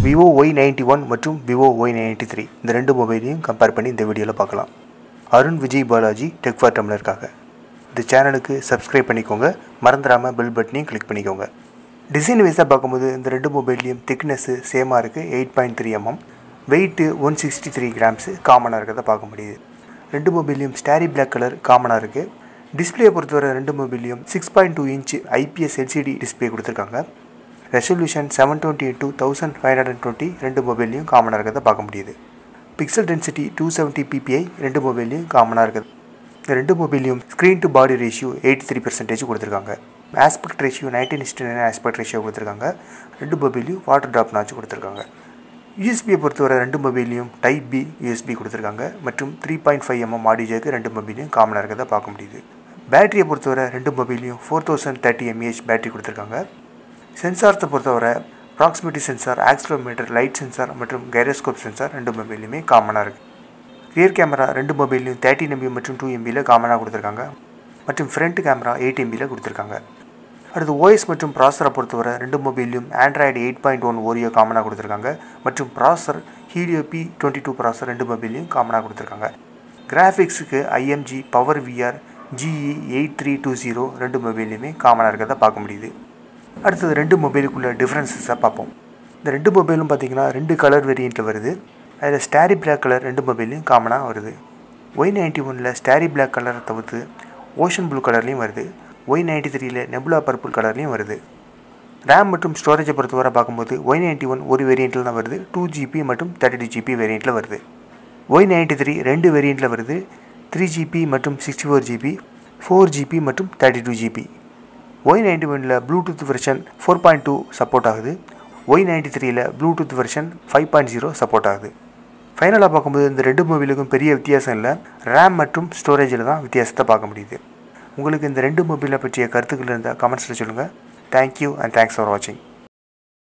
Vivo Y ninety one மற்றும் Vivo Y ninety three இந்த ரெண்டு மொபைலையும் கம்பேர் பண்ணி இந்த வீடியோவில் பார்க்கலாம் அருண் விஜய் பாலாஜி டெக் ஃபார் டம்ளருக்காக இந்த சேனலுக்கு சப்ஸ்கிரைப் பண்ணிக்கோங்க மறந்துடாமல் பெல் பட்டனையும் கிளிக் பண்ணிக்கோங்க டிசைன் வைஸாக பார்க்கும்போது இந்த ரெண்டு மொபைல்லையும் திக்னஸ்ஸு சேமாக இருக்குது eight point three mm weight one sixty three grams காமனாக இருக்கிறத பார்க்க முடியுது ரெண்டு மொபைல்லையும் ஸ்டாரி பிளாக் கலர் காமனாக இருக்குது டிஸ்பிளே பொறுத்தவரை ரெண்டு மொபைல்லையும் six point two inch IPS LCD display கொடுத்துருக்காங்க resolution seven twenty two thousand five hundred and twenty ரெண்டு மொபைல்லையும் காமனாக இருக்கிறத பார்க்க முடியுது pixel density two seventy PPI ரெண்டு மொபைல்லையும் காமனாக இருக்குது இந்த ரெண்டு மொபைல்லையும் screen to body ratio eighty three percentage கொடுத்துருக்காங்க aspect ratio nineteen is to nine aspect ratio கொடுத்துருக்காங்க ரெண்டு மொபைல்லையும் வாட்டர் ட்ராப் நாச்சு கொடுத்துருக்காங்க யூஎஸ்பியை பொறுத்தவரை ரெண்டு மொபைல்லையும் டைப் பி யூஎஸ்பி கொடுத்துருக்காங்க மற்றும் three point five mm audio jack ரெண்டு மொபைலையும் காமனாக இருக்கிறத பார்க்க முடியுது பேட்டரியை பொறுத்தவரை ரெண்டு மொபைல்லையும் four thousand thirty mAh battery கொடுத்துருக்காங்க சென்சார்ஸை பொறுத்தவரை proximity sensor accelerometer light sensor மற்றும் கைரோஸ்கோப் சென்சார் ரெண்டு மொபைல்லையுமே காமனாக இருக்குது ரியர் கேமரா ரெண்டு மொபைல்லையும் தேர்ட்டின் எம்பி மற்றும் டூ எம்பியில் காமனாக கொடுத்துருக்காங்க மற்றும் ஃப்ரண்ட் கேமரா எயிட் எம்பியில் கொடுத்துருக்காங்க அடுத்து ஓஎஸ் மற்றும் ப்ராசரை பொறுத்தவரை ரெண்டு மொபைல்லையும் Android eight point one Oreo காமனாக கொடுத்துருக்காங்க மற்றும் ப்ராசர் ஹீலியோ பி டுவெண்ட்டி டூ ப்ராசர் ரெண்டு மொபைல்லையும் காமனாக கொடுத்துருக்காங்க கிராஃபிக்ஸுக்கு IMG power VR GE eight three two zero ரெண்டு மொபைல்லையுமே காமனாக இருக்கிறத பார்க்க முடியுது அடுத்தது ரெண்டு மொபைலுக்குள்ள டிஃப்ரென்சஸை பார்ப்போம் இந்த ரெண்டு மொபைலும் பார்த்தீங்கன்னா ரெண்டு கலர் வேரியண்ட்டில் வருது அதில் ஸ்டாரி பிளாக் கலர் ரெண்டு மொபைல்லையும் காமனாக வருது ஒய் நைன்ட்டி ஒனில் ஸ்டாரி பிளாக் கலரை தவிர்த்து ஓஷன் ப்ளூ கலர்லேயும் வருது ஒய் நைன்ட்டி த்ரீல நெபுலா பர்பிள் கலர்லேயும் வருது ரேம் மற்றும் ஸ்டோரேஜை பொறுத்தவரை பார்க்கும்போது ஒய் நைன்ட்டி ஒன் ஒரு வேரியண்ட்டில் தான் வருது டூ ஜிபி மற்றும் தேர்ட்டி டூ ஜிபி வேரியண்ட்டில் வருது ஒய் நைன்ட்டி த்ரீ ரெண்டு வேரியண்ட்டில் வருது த்ரீ ஜிபி மற்றும் sixty four GB four GB மற்றும் thirty two GB Y ninety ஒனில் Bluetooth version four point two support ஆகுது ஒய் நைன்ட்டி த்ரீல Bluetooth version five point zero support ஆகுது ஃபைனலாக பார்க்கும்போது இந்த ரெண்டு மொபைலுக்கும் பெரிய வித்தியாசம் இல்லை ரேம் மற்றும் ஸ்டோரேஜில் தான் வித்தியாசத்தை பார்க்க முடியுது உங்களுக்கு இந்த ரெண்டு மொபைலை பற்றிய கருத்துக்கள் இருந்தால் கமெண்ட்ஸில் சொல்லுங்கள் தேங்க்யூ அண்ட் தேங்க்ஸ் ஃபார் வாட்சிங்